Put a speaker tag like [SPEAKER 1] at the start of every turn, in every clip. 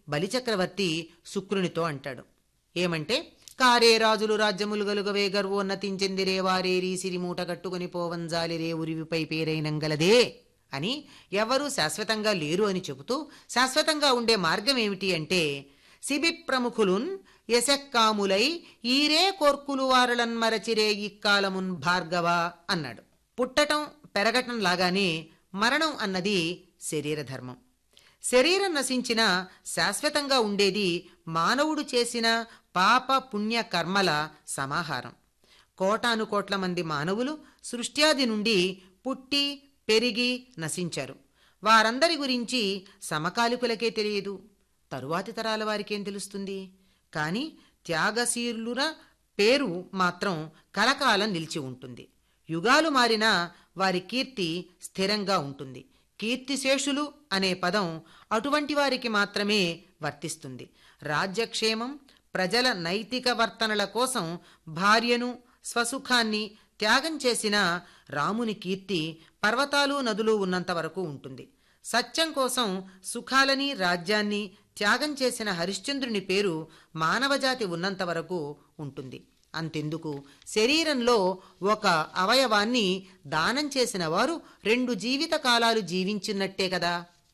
[SPEAKER 1] బలిచక్రవర్తి శుక్రునితో అంటాడు ఏమంటే కారే రాజులు రాజ్యములు గలుగవే గర్వోన్నతించెందిరే వారేరి సిరి మూట కట్టుకుని పోవంజాలిరే ఉరివిపై పేరైనంగలదే అని ఎవరూ శాశ్వతంగా లేరు అని చెబుతూ శాశ్వతంగా ఉండే మార్గం ఏమిటి అంటే సిబి ప్రముఖులున్ యశక్కాములై ఈరే కోర్కులు వారలన్ మరచిరే ఇక్కాలమున్ భార్గవ అన్నాడు పుట్టటం పెరగటం లాగానే మరణం అన్నది శరీర ధర్మం శరీరం నశించిన శాశ్వతంగా ఉండేది మానవుడు చేసిన పాప పుణ్య కర్మల సమాహారం కోటాను కోట్ల మంది మానవులు సృష్ట్యాది నుండి పుట్టి పెరిగి నశించారు వారందరి గురించి సమకాలికులకే తెలియదు తరువాతి తరాల వారికేం తెలుస్తుంది కానీ త్యాగశీలుల పేరు మాత్రం కలకాలం నిలిచి ఉంటుంది యుగాలు మారినా వారి కీర్తి స్థిరంగా ఉంటుంది కీర్తిశేషులు అనే పదం అటువంటి వారికి మాత్రమే వర్తిస్తుంది రాజ్యక్షేమం ప్రజల నైతిక వర్తనల కోసం భార్యను స్వసుఖాన్ని త్యాగం చేసిన రాముని కీర్తి పర్వతాలు నదులు ఉన్నంత వరకు ఉంటుంది సత్యం కోసం సుఖాలని రాజ్యాన్ని త్యాగం చేసిన హరిశ్చంద్రుని పేరు మానవజాతి ఉన్నంత వరకు ఉంటుంది అంతెందుకు శరీరంలో ఒక అవయవాన్ని దానం చేసిన వారు రెండు జీవిత కాలాలు జీవించినట్టే కదా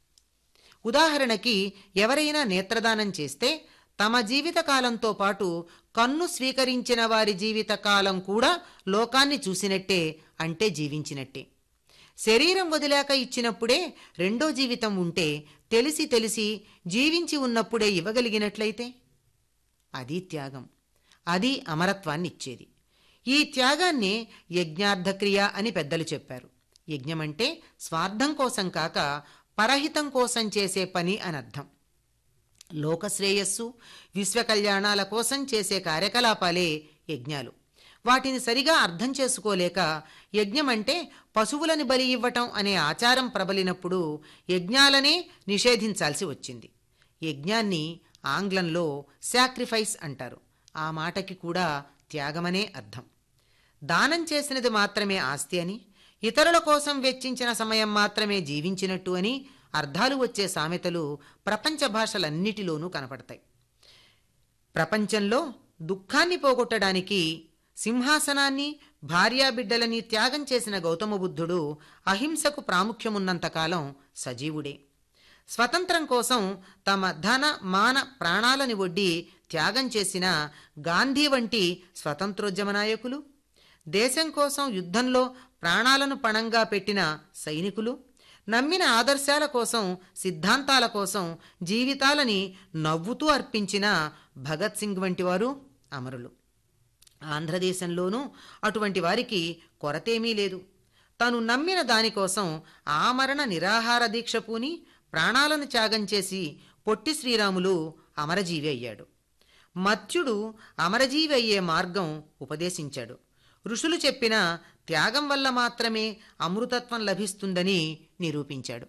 [SPEAKER 1] ఉదాహరణకి ఎవరైనా నేత్రదానం చేస్తే తమ జీవిత కాలంతో పాటు కన్ను స్వీకరించిన వారి జీవిత కాలం కూడా లోకాన్ని చూసినట్టే అంటే జీవించినట్టే శరీరం వదిలాక ఇచ్చినప్పుడే రెండో జీవితం ఉంటే తెలిసి తెలిసి జీవించి ఉన్నప్పుడే ఇవ్వగలిగినట్లయితే అది త్యాగం అది అమరత్వాన్ని ఇచ్చేది ఈ త్యాగాన్నే యజ్ఞార్థక్రియ అని పెద్దలు చెప్పారు యజ్ఞమంటే స్వార్థం కోసం కాక పరహితం కోసం చేసే పని అని అర్థం లోకశ్రేయస్సు విశ్వకళ్యాణాల కోసం చేసే కార్యకలాపాలే యజ్ఞాలు వాటిని సరిగా అర్థం చేసుకోలేక యజ్ఞం అంటే పశువులని బలి ఇవ్వటం అనే ఆచారం ప్రబలినప్పుడు యజ్ఞాలనే నిషేధించాల్సి వచ్చింది యజ్ఞాన్ని ఆంగ్లంలో సాక్రిఫైస్ అంటారు ఆ మాటకి కూడా త్యాగమనే అర్థం దానం చేసినది మాత్రమే ఆస్తి అని ఇతరుల కోసం వెచ్చించిన సమయం మాత్రమే జీవించినట్టు అని అర్థాలు వచ్చే సామెతలు ప్రపంచ భాషలన్నిటిలోనూ కనపడతాయి ప్రపంచంలో దుఃఖాన్ని పోగొట్టడానికి సింహాసనాన్ని భార్యాబిడ్డలని త్యాగం చేసిన గౌతమ బుద్ధుడు అహింసకు ప్రాముఖ్యమున్నంతకాలం సజీవుడే స్వతంత్రం కోసం తమ ధన మాన ప్రాణాలని ఒడ్డి త్యాగం చేసిన గాంధీ వంటి స్వతంత్రోద్యమ నాయకులు దేశం కోసం యుద్ధంలో ప్రాణాలను పణంగా పెట్టిన సైనికులు నమ్మిన ఆదర్శాల కోసం సిద్ధాంతాల కోసం జీవితాలని నవ్వుతూ అర్పించిన భగత్ సింగ్ వంటి వారు అమరులు ఆంధ్రదేశంలోనూ అటువంటి వారికి కొరతేమీ లేదు తను నమ్మిన దానికోసం ఆమరణ నిరాహార దీక్ష పూని ప్రాణాలను త్యాగం చేసి పొట్టి శ్రీరాములు అమరజీవి అయ్యాడు మత్స్యుడు అమరజీవి అయ్యే మార్గం ఉపదేశించాడు ఋషులు చెప్పిన త్యాగం వల్ల మాత్రమే అమృతత్వం లభిస్తుందని నిరూపించాడు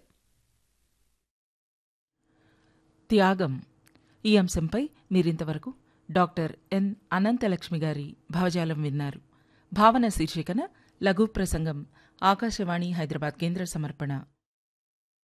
[SPEAKER 2] త్యాగం ఈ అంశంపై మీరింతవరకు డాక్టర్ ఎన్ అనంతలక్ష్మి గారి భావజాలం విన్నారు భావన శీర్షికన లఘు ప్రసంగం ఆకాశవాణి హైదరాబాద్ కేంద్ర సమర్పణ